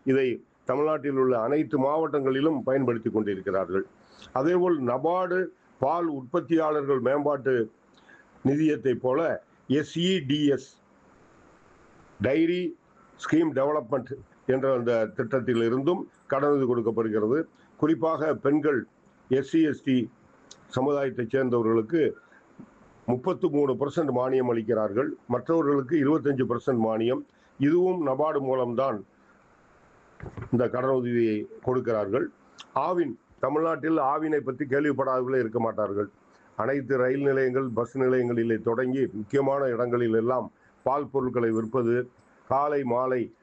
இதை தமிழ்நாட்டில் உள்ள அனைத்து மாவட்டங்களிலும் பயன்படுத்தி கொண்டிருக்கிறார்கள் அதேபோல் நபார்டு பால் உற்பத்தியாளர்கள் மேம்பாட்டு நிதியத்தை போல எஸ்இடிஎஸ் டைரி ஸ்கீம் டெவலப்மெண்ட் என்ற அந்த திட்டத்தில் இருந்தும் கடனுதவி கொடுக்கப்படுகிறது குறிப்பாக பெண்கள் எஸ்சி எஸ்டி சமுதாயத்தைச் சேர்ந்தவர்களுக்கு முப்பத்து மூணு பர்சன்ட் மானியம் அளிக்கிறார்கள் மற்றவர்களுக்கு இருபத்தஞ்சு பர்சன்ட் மானியம் இதுவும் நபார்டு மூலம்தான் இந்த கடனுதவியை கொடுக்கிறார்கள் ஆவின் தமிழ்நாட்டில் ஆவினை பற்றி கேள்விப்படாதவர்களே இருக்க மாட்டார்கள் அனைத்து ரயில் நிலையங்கள் பஸ் நிலையங்களிலே தொடங்கி முக்கியமான இடங்களில் எல்லாம் பால் பொருட்களை விற்பது காலை மாலை